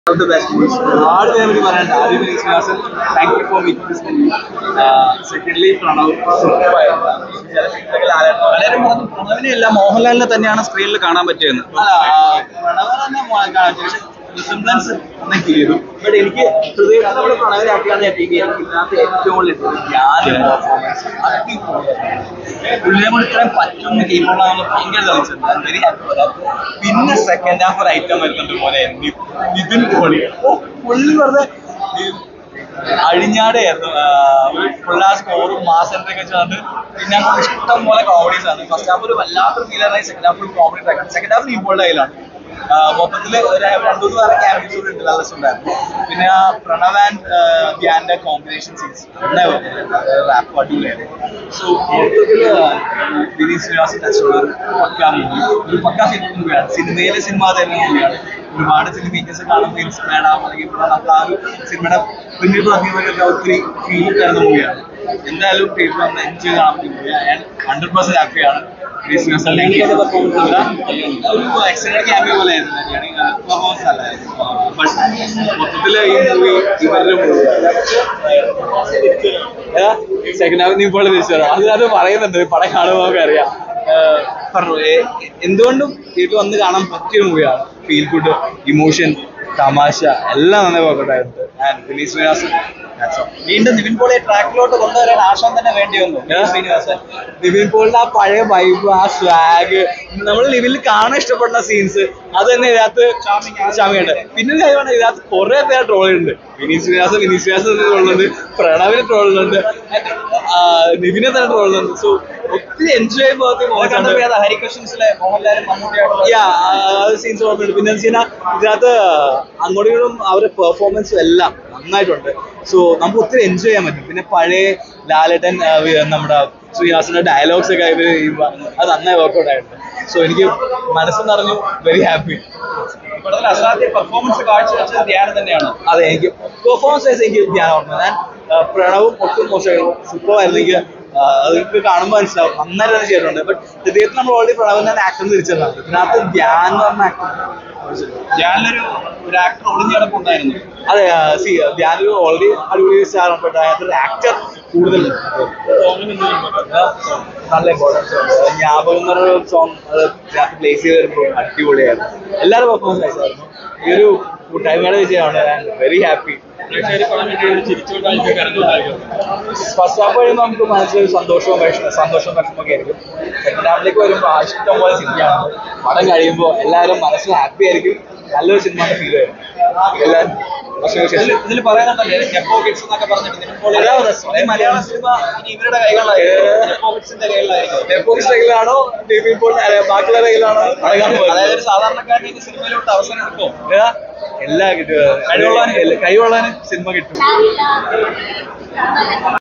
of the best movies. ഒരുപാട് പേരെ പറ്റി പറയാനുണ്ട് ആദ്യം Sreenivasan thank you for making this movie secondly Pranav പലരും പറഞ്ഞു പ്രണവിനെ അല്ല മോഹൻലാലിനെ തന്നെയാണ് സ്ക്രീനിൽ കാണാൻ പറ്റിയെന്ന് പ്രണവ് തന്നെ റിസംബ്ലൻസ് കണക്ട് ചെയ്തു ബട്ട് എനിക്ക് ഹൃദയത്തിൽ നമ്മൾ പ്രണവിലാക്കിയാണ് ഞാൻ എനിക്ക് ഇതിനകത്ത് ഏറ്റവും കൂടുതൽ ഇഷ്ടപ്പെട്ടത് ധ്യാന പെർഫോമൻസ് പുള്ളിനെ കൊണ്ട് ഇത്രയും പറ്റുന്ന കീപ്പുള്ളതെന്ന് ഭയങ്കര തെളിച്ചിട്ടുണ്ട് വെരി ഹാപ്പി പിന്നെ സെക്കൻഡ് ഹാഫ് ഒരു ഐറ്റം വരുന്നുണ്ട് പോലെ നിതിൻ പോളി ഓ പുള്ളി വെറുതെ ഈ അഴിഞ്ഞാടെയായിരുന്നു ഫുൾ ആ സ്കോറും മാസ് എൻട്രി ഒക്കെ വെച്ചിട്ട് പിന്നെ അങ്ങോട്ട് ഇഷ്ടം പോലെ കോമഡീസ് ആണ് ഫസ്റ്റ് ഹാഫ് ഒരു വല്ലാത്തൊരു ഫീൽ ആയി സെക്കൻഡ് ഹാഫ് ഒരു കോമഡി ട്രാക്കാണ് സെക്കൻഡ് ഹാഫ് നീമ്പോളുടെ കയ്യിലാണ് മൊത്തത്തിൽ ഒരു രണ്ടു മൂന്ന് വേറെ ക്യാമറീസ് കൂടെ ഉണ്ട് നല്ല രസമുണ്ടായിരുന്നു പിന്നെ ആ പ്രണവ് ആൻഡ് ധ്യാന്റെ കോമ്പിനേഷൻ സീൻസ് റാപ്പ് അടിപൊളിയായിരുന്നു സോ മൊത്തത്തിൽ വിനീത് ശ്രീനിവാസൻ ടച്ചുള്ള ഒരു പക്കാ മൂവി ഒരു പക്കാ സിനിമ മൂവിയാണ് സിനിമയിലെ സിനിമ തന്നെ മൂവിയാണ് ഒരുപാട് സിനിമേക്കേഴ്സ് കാണുമ്പോൾ ഇൻസ്പയർഡ് ആവും അല്ലെങ്കിൽ ഇപ്പോൾ നമുക്ക് ആ ഒരു സിനിമയുടെ പിന്നീട് പ്രതിമൊക്കെ ഒത്തിരി ഫീൽ തരുന്ന മൂവിയാണ് എന്തായാലും തിയേറ്ററിൽ ഒന്ന് എൻജോയ് കാണാൻ പറ്റിയ മൂവിയാണ് ഞാൻ ഹൺഡ്രഡ് പെർസെന്റ് ഹാപ്പിയാണ് ഒരു എക്സലന്റ് ക്യാമ്പിയോ പോലെ ആയിരുന്നു പെർഫോമൻസ് അല്ലായിരുന്നു ബട്ട് മൊത്തത്തിൽ ഈ മൂവി ഇവരുടെ മൂവി സെക്കൻഡ് ഹാഫ് നീ ഇപ്പോൾ തിരിച്ചു അതിനകത്ത് പറയുന്നുണ്ട് പടം കാണുമ്പോൾ നമുക്ക് അറിയാം ഏഹ് പറഞ്ഞു ഏ- എന്തുകൊണ്ടും തിയേറ്ററിൽ വന്ന് കാണാൻ പറ്റിയ മൂവിയാണ് ഫീൽ ഗുഡ് ഇമോഷൻ തമാശ എല്ലാം നന്നായി വർക്കൗട്ടായിട്ടുണ്ട് ഞാൻ വിനീത് ശ്രീനിവാസൻ that's all. വീണ്ടും നിവിൻ പോളിയെ ട്രാക്കിലോട്ട് കൊണ്ടുവരാൻ ആശാൻ തന്നെ വേണ്ടി വന്നു ഏ? ശ്രീനിവാസൻ നിവിൻ പോളിന്റെ ആ പഴയ വൈബ് ആ സ്വാഗ് നമ്മൾ ലിവിൽ കാണാൻ ഇഷ്ടപ്പെടുന്ന സീൻസ് അത് തന്നെ ഇതിനകത്ത് ചാമിയുണ്ട് പിന്നെ ഒരു കാര്യമാണ് ഇതിനകത്ത് കുറെ പേര് ട്രോളുണ്ട് വിനീത് ശ്രീനിവാസൻ വിനീത് ശ്രീനിവാസൻ ട്രോളുന്നുണ്ട് പ്രണവിനെ ട്രോളുന്നുണ്ട് നിവിനെ തന്നെ ട്രോളുന്നുണ്ട് സോ ഒത്തിരി എൻജോയ് കണ്ടപ്പോ ചെയ്യുമ്പോൾ ഏതാ ഹരികൃഷ്ണൻസിലെ മോഹൻലാലും മമ്മൂട്ടിയായിട്ടുള്ള യാ സീൻസ് ഓർമ്മയുണ്ട് പിന്നെ വെച്ച് കഴിഞ്ഞാൽ ഇതിനകത്ത് അങ്ങോട്ടും ഇങ്ങോട്ടും അവരുടെ പെർഫോമൻസും എല്ലാം നന്നായിട്ടുണ്ട് സോ നമുക്ക് ഒത്തിരി എൻജോയ് ചെയ്യാൻ പറ്റും പിന്നെ പഴയ ലാലേട്ടൻ ആ, വി- നമ്മുടെ ശ്രീനിവാസിന്റെ ഡയലോഗ്സ് ഒക്കെ ഇത് ചെയ്യുമ്പോ അത് നന്നായി വർക്കൗട്ട് ആയിട്ടുണ്ട് സോ എനിക്ക് മനസ്സ് നിറഞ്ഞു വെരി ഹാപ്പി ഇപ്പോഴത്തെ അസാധ്യ പെർഫോമൻസ് കാഴ്ചവെച്ചത് ധ്യാനം തന്നെയാണ് അതെ എനിക്ക് പെർഫോമൻസ് വൈസ് എനിക്ക് ധ്യാനം ഓർമ്മ ഞാൻ ആ, പ്രണവും ഒട്ടും മോശമായിരുന്നു സൂപ്പർ ആയിരുന്നു എനിക്ക് ആ, അതൊക്കെ കാണുമ്പോൾ മനസ്സിലാവും നന്നായിട്ട് തന്നെ ചെയ്തിട്ടുണ്ട് ബട്ട് ഹൃദയത്തിൽ നമ്മൾ ഓൾറെഡി പ്രണവിന്റെ ആക്ടർ തിരിച്ചതാണ് ഇതിനകത്ത് ധ്യാൻ എന്ന് പറഞ്ഞ ആക്ടർ ധ്യാനിലൊരു ഒരു ആക്ടർ ഒളിഞ്ഞു കിടപ്പുണ്ടായിരുന്നു അതെ സി ധ്യാനൊരു ഓൾറെഡി അടിപൊളി സ്റ്റാർ ബട്ട് അതിനകത്ത് ആക്ടർ കൂടുതൽ നല്ല ഇമ്പോർട്ടൻസ് ജ്ഞാപകം എന്ന് പറഞ്ഞ സോങ് അത് പ്ലേസ് ചെയ്ത് വരുമ്പോൾ അടിപൊളിയായിരുന്നു എല്ലാവരും പെർഫോമൻസ് ആയിരുന്നു ഈ ഒരു കൂട്ടായ്മയുടെ വിജയമാണ് ഞാൻ വെരി ഹാപ്പി ഫസ്റ്റ് ഹാഫ് കഴിയുമ്പോൾ നമുക്ക് മനസ്സിലൊരു സന്തോഷവും വിഷമം സന്തോഷവും വിഷമമൊക്കെ ആയിരിക്കും സെക്കൻഡ് ഹാഫിലേക്ക് വരുമ്പോൾ ഇഷ്ടം പോലെ സിനിമയാണ് പടം കഴിയുമ്പോൾ എല്ലാവരും മനസ്സിൽ ഹാപ്പി ആയിരിക്കും നല്ലൊരു സിനിമ ഫീൽ വരും എല്ലാവരും ഭക്ഷണ ശേഷം ഇതിൽ പറയുന്നുണ്ടല്ലേ നെപ്പോ കിഡ്സ് എന്നൊക്കെ പറഞ്ഞിട്ട് നിവിൻ പോളി അതാ പ്രശ്നം. ഈ മലയാള സിനിമ ഇനി ഇവരുടെ കൈകളിലായിരിക്കും നെപ്പോ കിഡ്സിന്റെ കൈകളിലായിരിക്കും നെപ്പോക്സ് റെയിലാണോ ഇപ്പോൾ ബാക്കിയുള്ള റെയിലാണോ അതായത് ഒരു സാധാരണക്കാരന് ഈ സിനിമയിലോട്ട് അവസരം എടുക്കുമോ എല്ലാ കിട്ടുക കഴിവുള്ളവന് കഴിവുള്ളവന് സിനിമ കിട്ടും